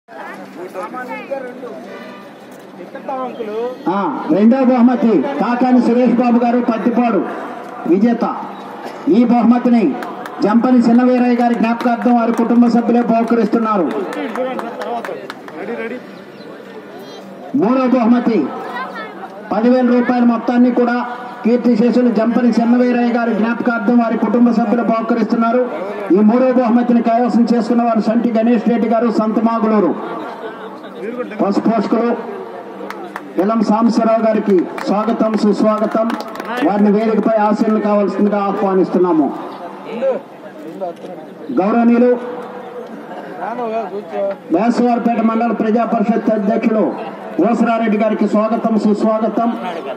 ఆ, రెండో బహుమతి కాకాని సురేష్ బాబు గారు పత్తిపాడు విజేత ఈ బహుమతిని జంపని చిన్నవీరయ్య గారి జ్ఞాపకార్థం వారి కుటుంబ సభ్యులే బహుకరిస్తున్నారు మూడో బహుమతి పదివేల రూపాయల మొత్తాన్ని కూడా కీర్తిశేషులు జంపని చిన్నవీరయ్య గారి జ్ఞాపకార్థం వారి కుటుంబ సభ్యులు బహుకరిస్తున్నారు ఈ మూడో బహుమతిని కైవసం చేసుకున్న వారు సంటి గణేష్ రెడ్డి గారు సంతమాగులూరు పశు పోషకులు ఇలం సాంబశివరావు గారికి స్వాగతం సుస్వాగతం వారిని వేదికపై ఆశీర్లు కావాల్సిందిగా ఆహ్వానిస్తున్నాము గౌరవనీయులు వేసవారిపేట మండల ప్రజా పరిషత్ అధ్యక్షులు ఓసరారెడ్డి గారికి స్వాగతం సుస్వాగతం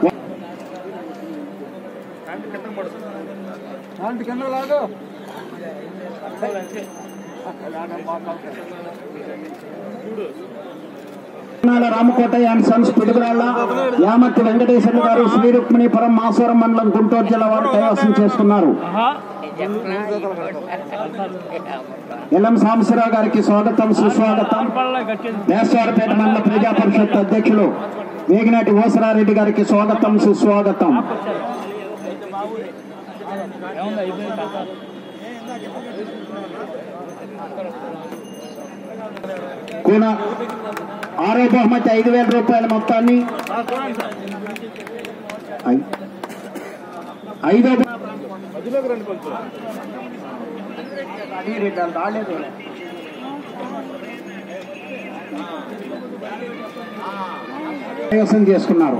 నాల రామకోటయ్య అండ్ సన్స్ పిడుగురాళ్ళ యామతి వెంకటేశ్వర గారు శ్రీ రుక్మిణీపురం మాసవరం మండలం గుంటూరు జిల్లా వారు కైవసం చేసుకున్నారు ఎల్ఎం సాంబశివరావు గారికి స్వాగతం సుస్వాగతం వేసవారపేట మండల ప్రజా పరిషత్ అధ్యక్షులు వేగినాటి ఓసరారెడ్డి గారికి స్వాగతం సుస్వాగతం కూడా ఆరో బహుమతి ఐదు వేల రూపాయల మొత్తాన్ని ఐ- ఐదో బహు- కైవసం చేసుకున్నారు